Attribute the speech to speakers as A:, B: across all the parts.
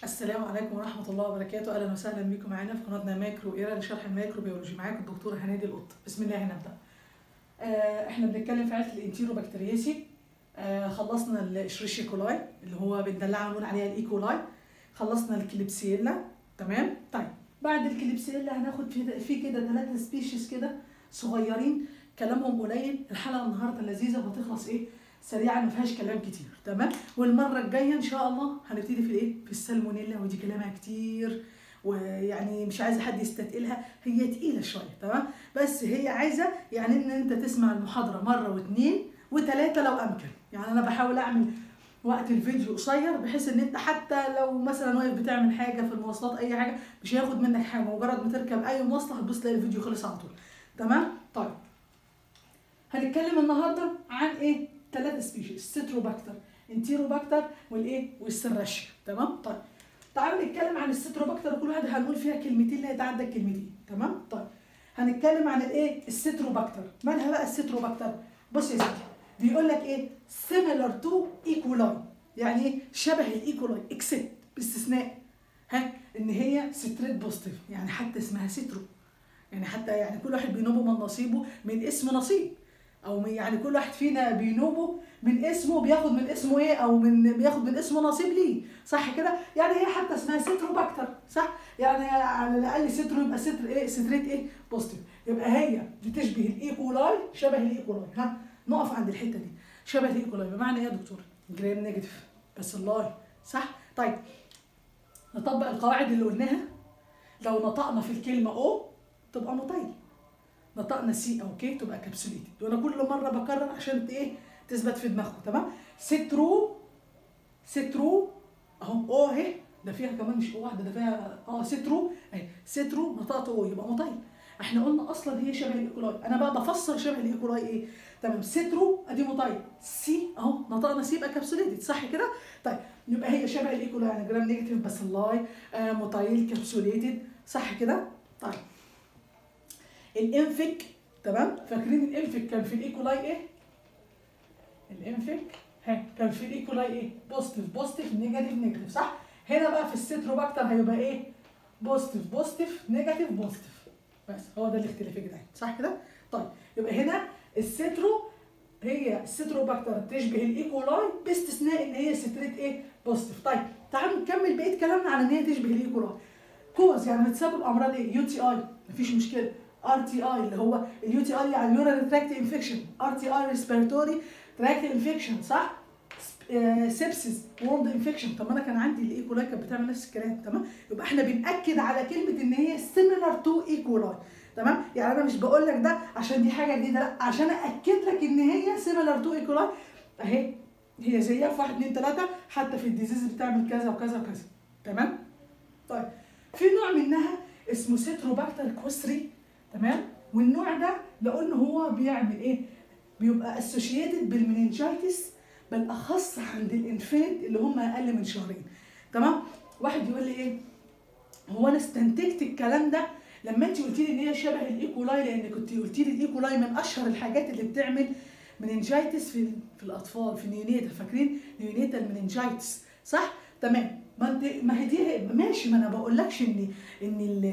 A: السلام عليكم ورحمة الله وبركاته أهلا وسهلا بكم معانا في قناتنا مايكرو إيرا لشرح الميكروبيولوجي معاكم الدكتورة هنادي القط بسم الله هنبدأ آه احنا بنتكلم في عيلة الانتيرو بكتيرياسي آه خلصنا الاشريشيا كولاي اللي هو بندلعها ونقول عليها الايكولاي خلصنا الكليبسيلا تمام طيب بعد الكليبسيلا هناخد في في كده ثلاثة سبيشيز كده صغيرين كلامهم قليل الحلقة النهاردة لذيذة وهتخلص ايه سريعا ما فيهاش كلام كتير تمام والمره الجايه ان شاء الله هنبتدي في الايه في السالمونيلا ودي كلامها كتير ويعني مش عايزه حد يستثقلها هي تقيله شويه تمام بس هي عايزه يعني ان انت تسمع المحاضره مره واثنين وثلاثه لو امكن يعني انا بحاول اعمل وقت الفيديو قصير بحيث ان انت حتى لو مثلا واقف بتعمل حاجه في المواصلات اي حاجه مش هياخد منك حاجه مجرد ما تركب اي مواصله هتبص تلاقي الفيديو خلص على طول تمام طيب هنتكلم النهارده عن ايه ثلاث سبيشيز ستروباكتر انتيروباكتر والايه والسراشيا تمام طيب تعالوا نتكلم عن الستروباكتر كل واحد هنقول فيها كلمتين لا يتعدى الكلمتين تمام طيب هنتكلم عن الايه الستروباكتر مالها بقى الستروباكتر بص يا سيدي بيقول لك ايه similar to ايكولاي يعني ايه شبه الايكولاي اكسبت باستثناء ها ان هي ستريت بوزيتيف يعني حتى اسمها سترو يعني حتى يعني كل واحد بينوبه من نصيبه من اسم نصيب او من يعني كل واحد فينا بينوبه من اسمه بياخد من اسمه ايه او من بياخد من اسمه نصيب ليه صح كده يعني هي حتى اسمها ستروباكتر صح يعني على الاقل سترو يبقى ستر ايه ستريت ايه بوزيتيف يبقى هي بتشبه الايكولاي شبه الايكولاي ها نقف عند الحته دي شبه الايكولاي بمعنى ايه يا دكتور جرام نيجاتيف بس الله صح طيب نطبق القواعد اللي قلناها لو نطقنا في الكلمه او تبقى مطيل نطقنا سي او كي تبقى كابسوليتد وانا كل مره بكرر عشان ايه تثبت في دماغكم تمام سترو سترو اهو او اهي ده فيها كمان مش او واحده ده فيها اه سترو اهي سترو نطقت او يبقى مطيل احنا قلنا اصلا هي شبه الايكولاي انا بقى بفسر شبه الايكولاي ايه تمام سترو ادي مطيل سي اهو نطقنا سي يبقى كابسوليتد صح كده طيب يبقى هي شبه الايكولاي يعني جرام نيجاتيف بس اللاي آه مطيل كابسوليتد صح كده طيب الانفك تمام فاكرين الانفك كان في الايكولاي ايه الانفك ها كان في الايكولاي ايه بوزيتيف بوزيتيف نيجاتيف نيجاتيف صح هنا بقى في الستروباكتر هيبقى ايه بوزيتيف بوزيتيف نيجاتيف بوزيتيف بس هو ده الاختلاف يا جدعان صح كده طيب يبقى هنا السترو هي الستروباكتر تشبه الايكولاي باستثناء ان هي ستريت ايه بوزيتيف طيب تعالوا نكمل بقيه كلامنا على ان هي تشبه الايكولاي كوز يعني بتسبب امراض ايه يو تي اي مفيش مشكله ار تي اي اللي هو اليو تي اي يعني يورال تراكت انفكشن ار تي اي ريسبيراتوري تراكت انفكشن صح سيبسيس ووند انفكشن طب ما انا كان عندي الايكولاي كانت بتعمل نفس الكلام تمام يبقى احنا بناكد على كلمه ان هي سيميلر تو ايكولاي تمام يعني انا مش بقول لك ده عشان دي حاجه جديده لا عشان ااكد لك ان هي سيميلر تو ايكولاي اهي هي زيها في 1 2 3 حتى في الديزيز بتعمل كذا وكذا وكذا تمام طيب في نوع منها اسمه سيتروباكتر كوسري تمام والنوع ده لو ان هو بيعمل ايه بيبقى اسوشيتد بالمننجايتس بالاخص عند الانفانت اللي هم اقل من شهرين تمام واحد يقول لي ايه هو انا استنتجت الكلام ده لما انت قلت لي ان هي شبه الايكولاي لان كنت قلت لي الايكولاي من اشهر الحاجات اللي بتعمل مننجايتس في في الاطفال في نيونيتا فاكرين نيونيتا المننجايتس صح تمام ما انت ما هي دي ماشي ما انا بقولكش ان ان ال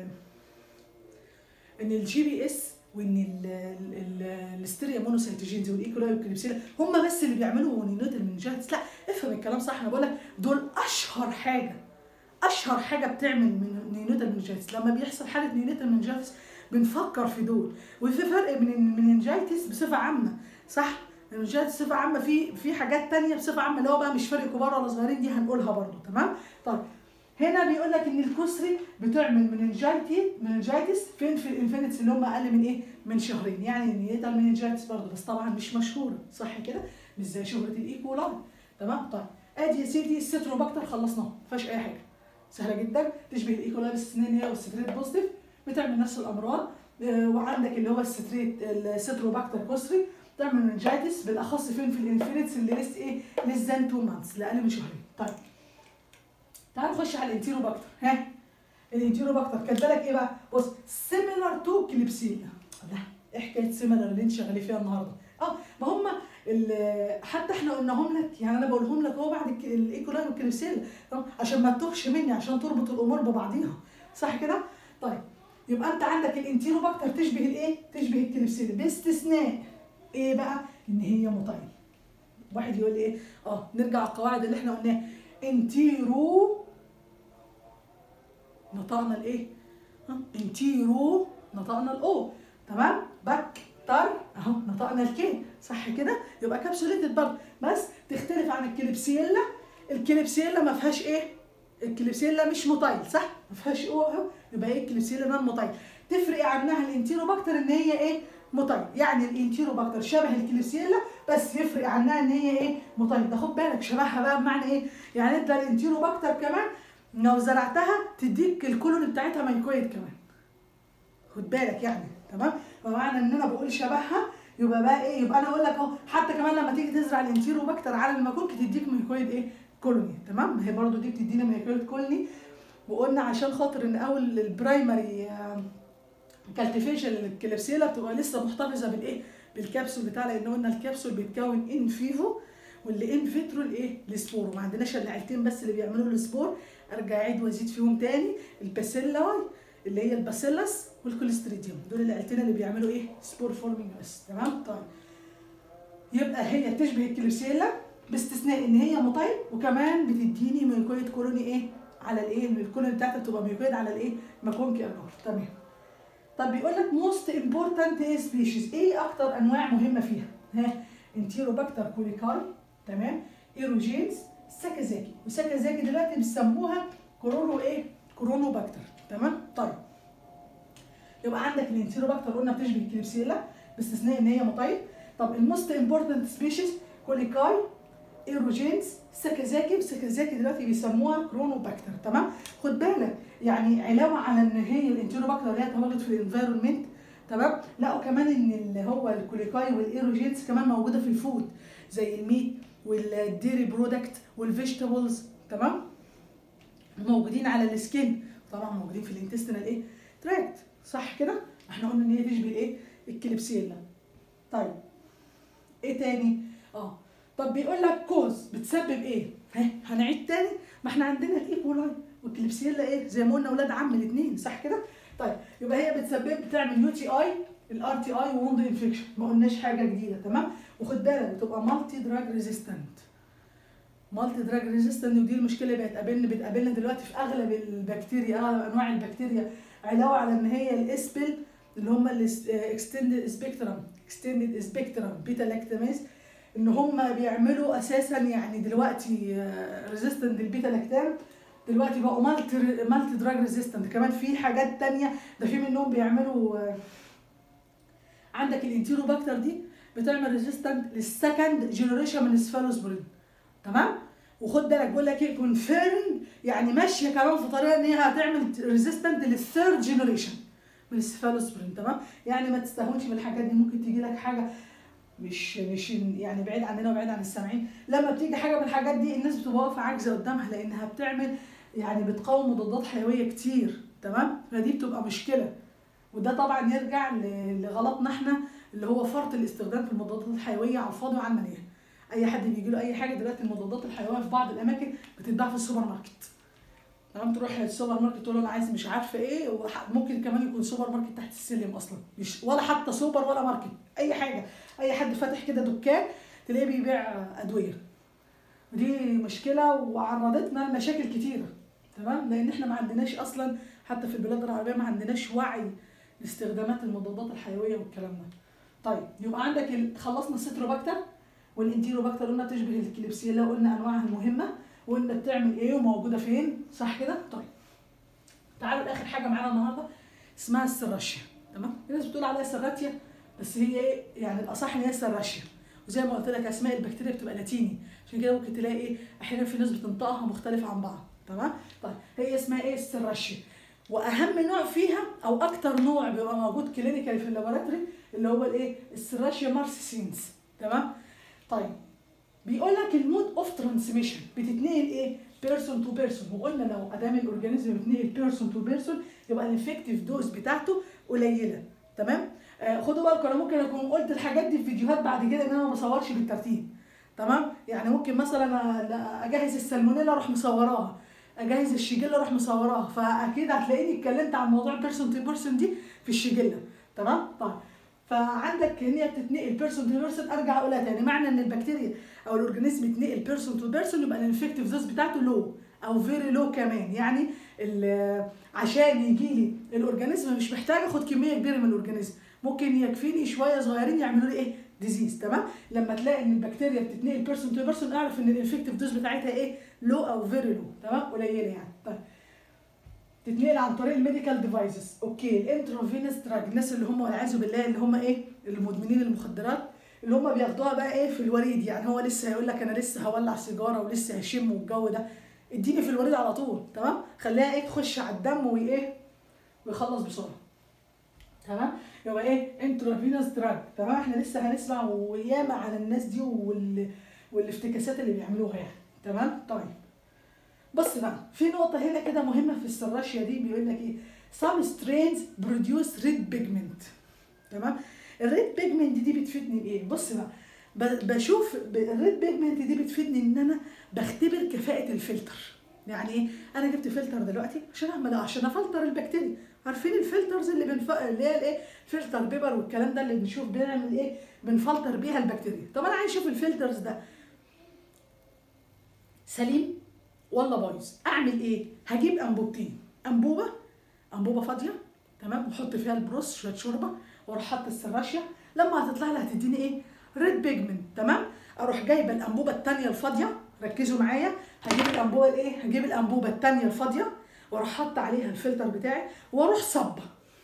A: ان الجي بي اس وان الستيريا مونوسيتوجينز والايكولاي والكليبسيلا هم بس اللي بيعملوا نينوت المنجايتس لا افهم الكلام صح انا بقول لك دول اشهر حاجه اشهر حاجه بتعمل من نينوت المنجايتس لما بيحصل حاله نينوت المنجايتس بنفكر في دول وفي فرق بين المننجايتس بصفه عامه صح المنجايتس بصفه عامه في في حاجات تانية بصفه عامه اللي هو بقى مش فرق كبار ولا صغيرين دي هنقولها برضو تمام طيب هنا بيقول لك ان الكسري بتعمل مننجايتي مننجايتس فين في الانفينيتس اللي هم اقل من ايه من شهرين يعني نيتها المننجايتس برضه بس طبعا مش مشهوره صح كده مش زي شهره الايكولاي تمام طيب ادي يا سيدي الستروباكتر خلصناه ما فيهاش اي حاجه سهله جدا تشبه الايكولاي باستثناء هي والستريت بوزيتيف بتعمل نفس الامراض آه وعندك اللي هو الستريت الستروباكتر كسري تعمل مننجايتس بالاخص فين في الانفينيتس اللي لسه ايه ليس ذان 2 مانثس لاقل من شهرين طيب تعال نخش على الانتيروباكتر ها الانتيروباكتر كاتب لك ايه بقى بص سيميلر تو كليبسيلا لا ايه حكايه سيميلر اللي انت شغالين فيها النهارده اه ما هم ال- حتى احنا قلناهم لك يعني انا بقولهم لك اهو بعد الك- الايكولاي والكليبسيلا تمام؟ عشان ما تتوهش مني عشان تربط الامور ببعضيها صح كده طيب يبقى انت عندك الانتيروباكتر تشبه الايه تشبه الكليبسيلا باستثناء ايه بقى ان هي مطيل واحد يقول لي ايه اه نرجع على القواعد اللي احنا قلناها انتيرو نطقنا الايه ها؟ انتيرو نطقنا الاو تمام بكتر اهو نطقنا الكي صح كده يبقى كابسوليتد برضه بس تختلف عن الكليبسيلا الكليبسيلا ما فيهاش ايه الكليبسيلا مش مطيل صح ما فيهاش او اهو يبقى ايه الكليبسيلا نون مطيل تفرق عنها الانتيروباكتر ان هي ايه مطيل يعني الانتيروباكتر شبه الكليبسيلا بس يفرق عنها ان هي ايه مطيل ده خد بالك شبهها بقى بمعنى ايه يعني انت الانتيروباكتر كمان لو زرعتها تديك الكولوني بتاعتها مايكويد كمان خد بالك يعني تمام فمعنى ان انا بقول شبهها يبقى بقى ايه يبقى انا اقول لك اهو حتى كمان لما تيجي تزرع الانتيروباكتر على الماكوك تديك مايكويد ايه كولوني تمام ما هي برضو دي بتدينا مايكويد كولوني وقلنا عشان خاطر ان اول البرايمري كالتيفيشن الكليبسيلا بتبقى لسه محتفظه بالايه بالكبسول بتاع لان قلنا الكبسول بيتكون ان فيفو واللي ان فيترو الايه السبور وما عندناش الا عيلتين بس اللي بيعملوا السبور ارجع اعيد وازيد فيهم تاني الباسيلاي اللي هي الباسيلس والكوليستريديوم دول العيلتين اللي بيعملوا ايه سبور فورمينج بس تمام طيب يبقى هي تشبه الكليبسيلا باستثناء ان هي مطيل وكمان بتديني ميكويد كولوني ايه على الايه الكولوني بتاعتها بتبقى ميكويد على الايه ماكونكي اجار تمام طب بيقول لك موست امبورتنت ايه سبيشيز ايه اكتر انواع مهمه فيها ها انتيروباكتر كوليكاي تمام ايروجينز ساكازاكي وساكازاكي دلوقتي بيسموها كورونو ايه كورونوباكتر تمام طيب يبقى عندك الانتيروباكتر قلنا بتشبه الكليبسيلا باستثناء ان هي مطيب طب الموست امبورتنت سبيشيز كوليكاي ايروجينز ساكازاكي وساكازاكي دلوقتي بيسموها كرونوباكتر تمام خد بالك يعني علاوه على ان هي الانتيروباكتر اللي هي تواجد في الانفايرمنت تمام لقوا كمان ان اللي هو الكوليكاي والايروجينز كمان موجوده في الفود زي الميت والديري برودكت والفيجيتابلز تمام موجودين على السكين طبعا موجودين في الانتستينال ايه تراكت صح كده احنا قلنا ان هي تشبه الايه الكليبسيلا طيب ايه تاني اه طب بيقول لك كوز بتسبب ايه ها هنعيد تاني ما احنا عندنا الايكولاي والكليبسيلا ايه زي ما قلنا اولاد عم الاثنين صح كده طيب يبقى هي بتسبب بتعمل يو تي اي الار تي اي ووند انفكشن ما قلناش حاجه جديده تمام وخد بالك بتبقى مالتي دراج ريزيستنت مالتي دراج ريزيستنت ودي المشكله اللي بتقابلنا بتقابلنا دلوقتي في اغلب البكتيريا اغلب انواع البكتيريا علاوه على ان هي الاسبل اللي هم الاكستندد سبيكترم اكستندد سبيكترم بيتا لاكتاميز ان هم بيعملوا اساسا يعني دلوقتي ريزيستنت للبيتا لاكتام دلوقتي بقوا مالتي مالتي دراج ريزيستنت كمان في حاجات تانية ده في منهم بيعملوا آه، عندك الانتيروباكتر دي بتعمل ريزيستنت للسكند جنريشن من السفالوسبرين تمام وخد بالك بقول لك ايه كونفيرم يعني ماشيه كمان في طريقه ان هي هتعمل ريزيستنت للثيرد جنريشن من السفالوسبرين تمام يعني ما تستهونش بالحاجات دي ممكن تيجي لك حاجه مش مش يعني بعيد عننا وبعيد عن السامعين لما بتيجي حاجه من الحاجات دي الناس بتبقى واقفه عاجزه قدامها لانها بتعمل يعني بتقاوم مضادات حيويه كتير تمام فدي بتبقى مشكله وده طبعا يرجع ل- لغلطنا احنا اللي هو فرط الاستخدام في المضادات الحيويه على الفاضي وعلى المليان اي حد بيجي له اي حاجه دلوقتي المضادات الحيويه في بعض الاماكن بتتباع في السوبر ماركت تمام تروح السوبر ماركت تقول له انا عايز مش عارفه ايه وح- ممكن كمان يكون سوبر ماركت تحت السلم اصلا مش ولا حتى سوبر ولا ماركت اي حاجه اي حد فاتح كده دكان تلاقيه بيبيع ادويه ودي مشكله وعرضتنا لمشاكل كتيره تمام لان احنا ما عندناش اصلا حتى في البلاد العربيه ما عندناش وعي لاستخدامات المضادات الحيويه والكلام ده طيب يبقى عندك ال- خلصنا الستروباكتر والانتيروباكتر قلنا تشبه الكليبسيلا قلنا انواعها المهمه وقلنا بتعمل ايه وموجوده فين صح كده طيب تعالوا لاخر حاجه معانا النهارده اسمها السراشيا تمام في ناس بتقول عليها سراتيا بس هي ايه يعني الاصح ان هي سراشيا وزي ما قلت لك اسماء البكتيريا بتبقى لاتيني عشان كده ممكن تلاقي ايه احيانا في ناس بتنطقها مختلفه عن بعض تمام طيب هي اسمها ايه السراشيا واهم نوع فيها او اكتر نوع بيبقى موجود كلينيكال في اللابوراتوري اللي هو الايه السراشيا مارسيسينز تمام طيب بيقول لك المود اوف ترانسميشن بتتنقل ايه بيرسون تو بيرسون وقلنا لو ادام الاورجانيزم بيتنقل بيرسون تو بيرسون يبقى الانفكتيف دوز بتاعته قليله تمام آه خدوا بالكم انا ممكن اكون قلت الحاجات دي في فيديوهات بعد كده ان انا ما بصورش بالترتيب تمام يعني ممكن مثلا أ- اجهز السالمونيلا اروح مصوراها اجهز الشيجيلا اروح مصوراها فاكيد هتلاقيني اتكلمت عن موضوع بيرسون تو بيرسون دي في الشيجيلا تمام طيب فعندك ان هي بتتنقل بيرسون تو بيرسون ارجع اقولها تاني معنى ان البكتيريا او الاورجانيزم يتنقل بيرسون تو بيرسون يبقى الانفكتيف دوز بتاعته لو او فيري لو كمان يعني ال- عشان يجي لي الاورجانيزم مش محتاج اخد كميه كبيره من الاورجانيزم ممكن يكفيني شويه صغيرين يعملوا لي ايه ديزيز تمام لما تلاقي ان البكتيريا بتتنقل بيرسون تو بيرسون اعرف ان الانفكتيف دوز بتاعتها ايه لو او فيري لو تمام قليله يعني طيب تتنقل عن طريق الميديكال ديفايسز اوكي الانترافينس دراج الناس اللي هم والعياذ بالله اللي هم ايه المدمنين المخدرات اللي هم بياخدوها بقى ايه في الوريد يعني هو لسه هيقول لك انا لسه هولع سيجاره ولسه هشم والجو ده اديني في الوريد على طول تمام خليها ايه تخش على الدم وايه ويخلص بسرعه تمام يبقى ايه انترافينوس دراج تمام احنا لسه هنسمع وياما عن الناس دي وال... والافتكاسات اللي بيعملوها يعني تمام طيب بص بقى في نقطة هنا كده مهمة في السراشيا دي بيقول لك ايه some strains produce red pigment تمام الريد بيجمنت دي بتفيدني بايه بص بقى ب- بشوف ب- الريد بيجمنت دي بتفيدني ان انا بختبر كفاءة الفلتر يعني ايه انا جبت فلتر دلوقتي عشان اعمل إيه؟ عشان افلتر البكتيريا عارفين الفلترز اللي بنف... اللي هي الايه فلتر بيبر والكلام ده اللي بنشوف بنعمل ايه بنفلتر بيها البكتيريا طب انا عايز اشوف الفلترز ده سليم ولا بايظ اعمل ايه هجيب انبوبتين انبوبه انبوبه فاضيه تمام واحط فيها البروس شويه شوربه واروح حاطه السراشيا لما هتطلع لي هتديني ايه ريد بيجمنت تمام اروح جايبه الانبوبه الثانيه الفاضيه ركزوا معايا هجيب الانبوبه الايه هجيب الانبوبه الثانيه الفاضيه واروح حاطه عليها الفلتر بتاعي واروح صبه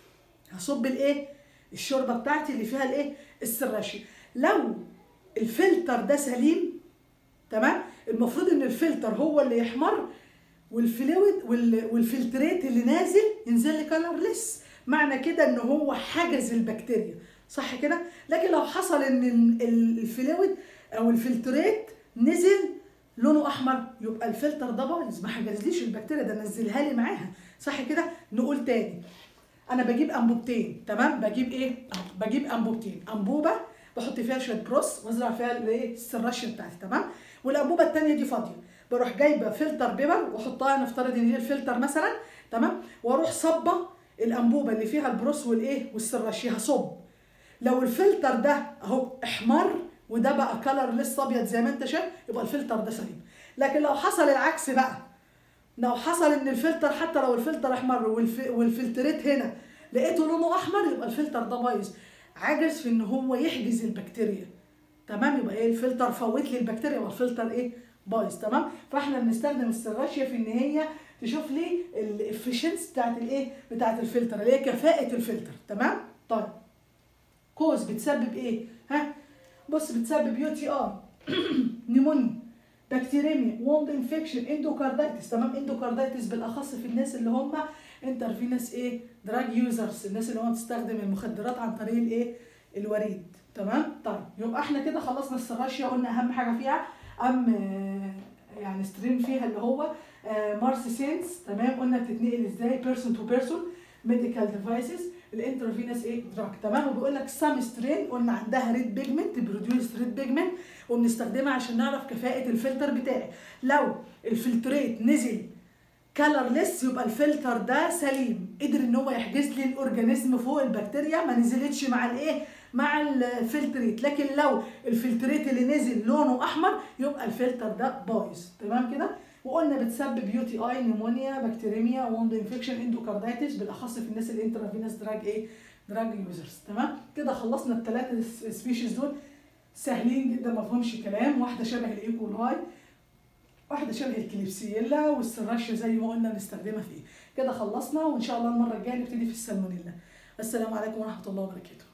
A: هصب الايه الشوربه بتاعتي اللي فيها الايه السراشي لو الفلتر ده سليم تمام المفروض ان الفلتر هو اللي يحمر والفلويد وال- والفلتريت اللي نازل ينزل لي كلرلس معنى كده ان هو حجز البكتيريا صح كده لكن لو حصل ان ال- ال- الفلويد او الفلتريت نزل لونه احمر يبقى الفلتر ده بايظ ما حجزليش البكتيريا ده نزلها لي معاها صح كده نقول تاني انا بجيب انبوبتين تمام بجيب ايه أهو، بجيب انبوبتين انبوبه بحط فيها شويه بروس وازرع فيها الايه السراشيه بتاعتي تمام والانبوبه الثانيه دي فاضيه بروح جايبه فلتر بيبر واحطها نفترض ان دي الفلتر مثلا تمام واروح صبه الانبوبه اللي فيها البروس والايه والسراشيه هصب لو الفلتر ده اهو احمر وده بقى كلر لسه ابيض زي ما انت شايف يبقى الفلتر ده سليم لكن لو حصل العكس بقى لو حصل ان الفلتر حتى لو الفلتر احمر والف... والفلتريت هنا لقيته لونه احمر يبقى الفلتر ده بايظ عاجز في ان هو يحجز البكتيريا تمام يبقى ايه الفلتر فوت لي البكتيريا والفلتر ايه بايظ تمام فاحنا بنستخدم السراشيا في ان هي تشوف لي الافشنس بتاعت الايه بتاعت الفلتر اللي هي كفاءه الفلتر تمام طيب كوز بتسبب ايه ها بص بتسبب يو تي ار نيمونيا بكتيريميا ووند انفكشن اندوكاردايتس تمام اندوكاردايتس بالاخص في الناس اللي هم انترفينس ايه دراج يوزرز الناس اللي هم بتستخدم المخدرات عن طريق الايه الوريد تمام طيب يبقى احنا كده خلصنا السراشيا قلنا اهم حاجه فيها ام آه، يعني ستريم فيها اللي هو مارس سينس تمام قلنا بتتنقل ازاي بيرسون تو بيرسون ميديكال ديفايسز الانترفينس ايه دراج تمام وبيقول لك سام سترين قلنا عندها ريد بيجمنت بروديوس ريد بيجمنت وبنستخدمها عشان نعرف كفاءه الفلتر بتاعي لو الفلتريت نزل كلرلس يبقى الفلتر ده سليم قدر ان هو يحجز لي الاورجانيزم فوق البكتيريا ما نزلتش مع الايه مع الفلتريت لكن لو الفلتريت اللي نزل لونه احمر يبقى الفلتر ده بايظ تمام كده وقلنا بتسبب يو تي اي نيمونيا بكتيريميا ووند انفكشن اندوكاردايتس بالاخص في الناس الانترافينس دراج ايه دراج يوزرز تمام كده خلصنا الثلاثه سبيشيز دول سهلين جدا ما فيهمش كلام واحده شبه الايكولاي واحده شبه الكليبسيلا والسراشيا زي ما قلنا نستخدمها في ايه كده خلصنا وان شاء الله المره الجايه نبتدي في السالمونيلا السلام عليكم ورحمه الله وبركاته